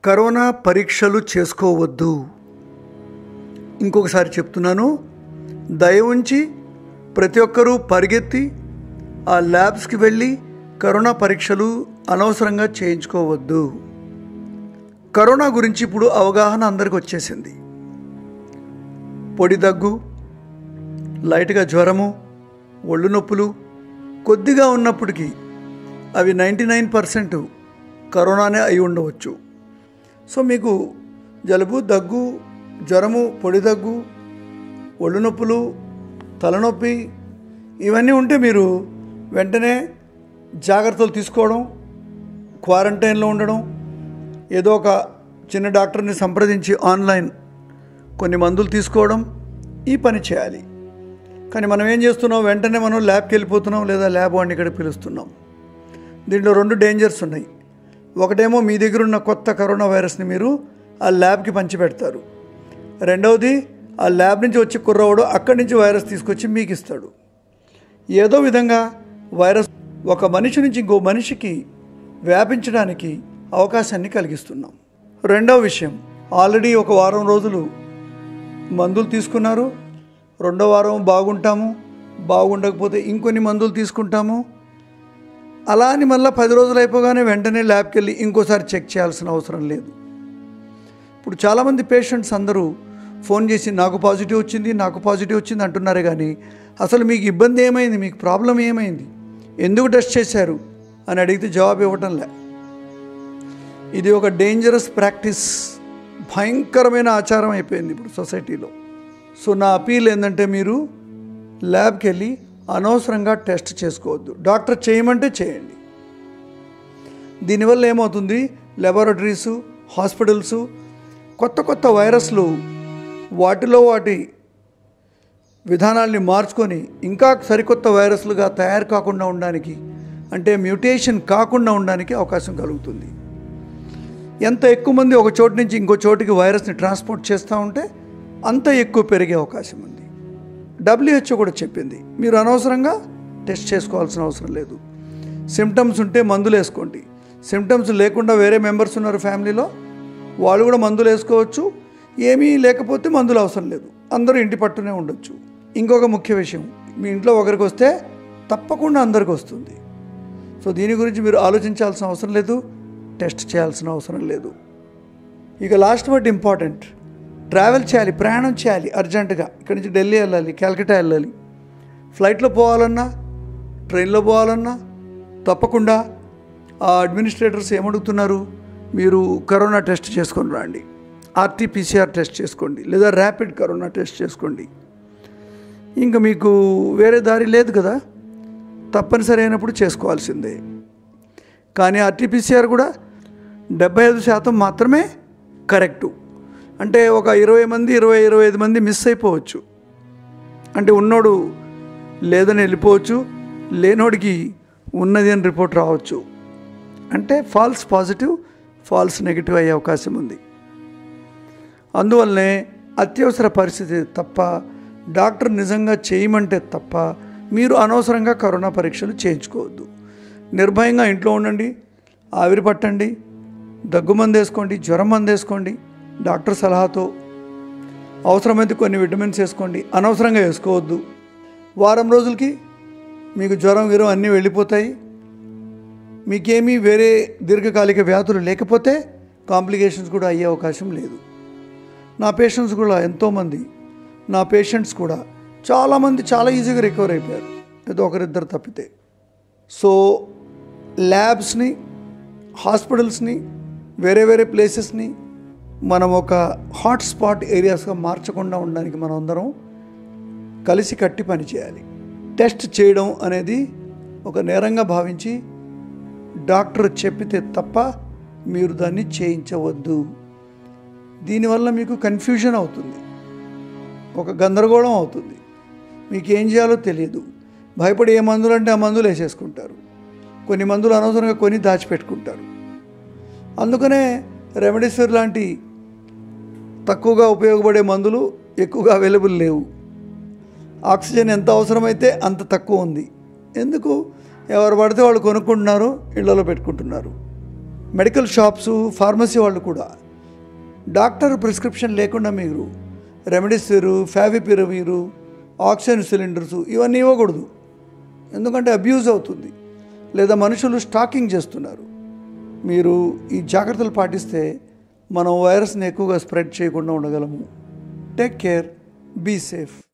corona పరీక్షలు చేసుకోవద్దు ఇంకొకసారి చెప్తున్నాను దయ ఉంచి ప్రతి ఒక్కరూ పరిగెత్తి ఆ ల్యాబ్స్కి వెళ్ళి కరోనా పరీక్షలు అనవసరంగా చేయించుకోవద్దు కరోనా గురించి ఇప్పుడు అవగాహన అందరికి వచ్చేసింది పొడి దగ్గు లైట్గా జ్వరము ఒళ్ళు నొప్పులు కొద్దిగా ఉన్నప్పటికీ అవి నైంటీ నైన్ పర్సెంట్ కరోనానే అయి ఉండవచ్చు సో మీకు జలుబు దగ్గు జ్వరము పొడి దగ్గు ఒళ్ళు నొప్పులు తలనొప్పి ఇవన్నీ ఉంటే మీరు వెంటనే జాగ్రత్తలు తీసుకోవడం క్వారంటైన్లో ఉండడం ఏదో ఒక చిన్న డాక్టర్ని సంప్రదించి ఆన్లైన్ కొన్ని మందులు తీసుకోవడం ఈ పని చేయాలి కానీ మనం ఏం చేస్తున్నాం వెంటనే మనం ల్యాబ్కి వెళ్ళిపోతున్నాం లేదా ల్యాబ్ వాడిని ఇక్కడ పిలుస్తున్నాం దీంట్లో రెండు డేంజర్స్ ఉన్నాయి ఒకటేమో మీ దగ్గర ఉన్న కొత్త కరోనా వైరస్ని మీరు ఆ ల్యాబ్కి పంచిపెడతారు రెండవది ఆ ల్యాబ్ నుంచి వచ్చి కుర్రవాడు అక్కడి నుంచి వైరస్ తీసుకొచ్చి మీకు ఇస్తాడు ఏదో విధంగా వైరస్ ఒక మనిషి నుంచి ఇంకో మనిషికి వ్యాపించడానికి అవకాశాన్ని కలిగిస్తున్నాం రెండవ విషయం ఆల్రెడీ ఒక వారం రోజులు మందులు తీసుకున్నారు రెండో వారం బాగుంటాము బాగుండకపోతే ఇంకొన్ని మందులు తీసుకుంటాము అలా అని మళ్ళీ పది రోజులు అయిపోగానే వెంటనే ల్యాబ్కి వెళ్ళి ఇంకోసారి చెక్ చేయాల్సిన అవసరం లేదు ఇప్పుడు చాలామంది పేషెంట్స్ అందరూ ఫోన్ చేసి నాకు పాజిటివ్ వచ్చింది నాకు పాజిటివ్ వచ్చింది అంటున్నారే కానీ అసలు మీకు ఇబ్బంది ఏమైంది మీకు ప్రాబ్లం ఏమైంది ఎందుకు టెస్ట్ చేశారు అని అడిగితే జవాబు ఇవ్వటం లే ఇది ఒక డేంజరస్ ప్రాక్టీస్ భయంకరమైన ఆచారం అయిపోయింది ఇప్పుడు సొసైటీలో సో నా అపీల్ ఏంటంటే మీరు ల్యాబ్కి వెళ్ళి అనవసరంగా టెస్ట్ చేసుకోవద్దు డాక్టర్ చేయమంటే చేయండి దీనివల్ల ఏమవుతుంది లెబొరేటరీసు హాస్పిటల్సు కొత్త కొత్త వైరస్లు వాటిలో వాటి విధానాల్ని మార్చుకొని ఇంకా సరికొత్త వైరస్లుగా తయారు కాకుండా ఉండడానికి అంటే మ్యూటేషన్ కాకుండా ఉండడానికి అవకాశం కలుగుతుంది ఎంత ఎక్కువ మంది ఒక చోటు నుంచి ఇంకో చోటికి వైరస్ని ట్రాన్స్పోర్ట్ చేస్తూ ఉంటే అంత ఎక్కువ పెరిగే అవకాశం ఉంది డబ్ల్యూహెచ్ఓ కూడా చెప్పింది మీరు అనవసరంగా టెస్ట్ చేసుకోవాల్సిన అవసరం లేదు సిమ్టమ్స్ ఉంటే మందులు వేసుకోండి సిమ్టమ్స్ లేకుండా వేరే మెంబర్స్ ఉన్నారు ఫ్యామిలీలో వాళ్ళు కూడా మందులు వేసుకోవచ్చు ఏమీ లేకపోతే మందులు అవసరం లేదు అందరూ ఇంటి పట్టునే ఉండొచ్చు ఇంకొక ముఖ్య విషయం మీ ఇంట్లో ఒకరికి వస్తే తప్పకుండా అందరికి వస్తుంది సో దీని గురించి మీరు ఆలోచించాల్సిన అవసరం లేదు టెస్ట్ చేయాల్సిన అవసరం లేదు ఇక లాస్ట్ వర్డ్ ఇంపార్టెంట్ ట్రావెల్ చేయాలి ప్రయాణం చేయాలి అర్జెంటుగా ఇక్కడి నుంచి ఢిల్లీ వెళ్ళాలి క్యాల్కటా వెళ్ళాలి ఫ్లైట్లో పోవాలన్నా ట్రైన్లో పోవాలన్నా తప్పకుండా ఆ అడ్మినిస్ట్రేటర్స్ ఏమడుగుతున్నారు మీరు కరోనా టెస్ట్ చేసుకొని రండి ఆర్టీపీసీఆర్ టెస్ట్ చేసుకోండి లేదా ర్యాపిడ్ కరోనా టెస్ట్ చేసుకోండి ఇంకా మీకు వేరే దారి లేదు కదా తప్పనిసరి అయినప్పుడు చేసుకోవాల్సిందే కానీ ఆర్టీపీసీఆర్ కూడా డెబ్బై ఐదు శాతం మాత్రమే కరెక్టు అంటే ఒక ఇరవై మంది ఇరవై ఇరవై ఐదు మంది మిస్ అయిపోవచ్చు అంటే ఉన్నోడు లేదని వెళ్ళిపోవచ్చు లేనోడికి ఉన్నది అని రిపోర్ట్ రావచ్చు అంటే ఫాల్స్ పాజిటివ్ ఫాల్స్ నెగిటివ్ అయ్యే అవకాశం ఉంది అందువల్లనే అత్యవసర పరిస్థితి తప్ప డాక్టర్ నిజంగా చేయమంటే తప్ప మీరు అనవసరంగా కరోనా పరీక్షలు చేయించుకోవద్దు నిర్భయంగా ఇంట్లో ఉండండి ఆవిరి పట్టండి దగ్గు మందు వేసుకోండి జ్వరం మందు వేసుకోండి డాక్టర్ సలహాతో అవసరమైతే కొన్ని విటమిన్స్ వేసుకోండి అనవసరంగా వేసుకోవద్దు వారం రోజులకి మీకు జ్వరం గిరం అన్నీ వెళ్ళిపోతాయి మీకేమీ వేరే దీర్ఘకాలిక వ్యాధులు లేకపోతే కాంప్లికేషన్స్ కూడా అయ్యే అవకాశం లేదు నా పేషెంట్స్ కూడా ఎంతోమంది నా పేషెంట్స్ కూడా చాలామంది చాలా ఈజీగా రికవర్ అయిపోయారు ఏదో ఒకరిద్దరు తప్పితే సో ల్యాబ్స్ని హాస్పిటల్స్ని వేరే వేరే ప్లేసెస్ని మనం ఒక హాట్ స్పాట్ ఏరియాస్గా మార్చకుండా ఉండడానికి మనం అందరం కలిసి కట్టి పని చేయాలి టెస్ట్ చేయడం అనేది ఒక నేరంగా భావించి డాక్టర్ చెప్పితే తప్ప మీరు దాన్ని చేయించవద్దు దీనివల్ల మీకు కన్ఫ్యూజన్ అవుతుంది ఒక గందరగోళం అవుతుంది మీకు ఏం చేయాలో తెలియదు భయపడి ఏ మందులు అంటే ఆ మందులు వేసేసుకుంటారు కొన్ని మందులు అనవసరంగా కొని దాచిపెట్టుకుంటారు అందుకనే రెమెడిసివిర్ లాంటి తక్కువగా ఉపయోగపడే మందులు ఎక్కువగా అవైలబుల్ లేవు ఆక్సిజన్ ఎంత అవసరమైతే అంత తక్కువ ఉంది ఎందుకు ఎవరు పడితే వాళ్ళు కొనుక్కుంటున్నారు ఇళ్లలో పెట్టుకుంటున్నారు మెడికల్ షాప్స్ ఫార్మసీ వాళ్ళు కూడా డాక్టర్ ప్రిస్క్రిప్షన్ లేకుండా మీరు రెమెడిసివిర్ ఫావిపిరవీరు ఆక్సిజన్ సిలిండర్స్ ఇవన్నీ ఇవ్వకూడదు ఎందుకంటే అబ్యూజ్ అవుతుంది లేదా మనుషులు స్టాకింగ్ చేస్తున్నారు మీరు ఈ జాగ్రత్తలు పాటిస్తే మనం వైరస్ని ఎక్కువగా స్ప్రెడ్ చేయకుండా ఉండగలము టేక్ కేర్ బీ సేఫ్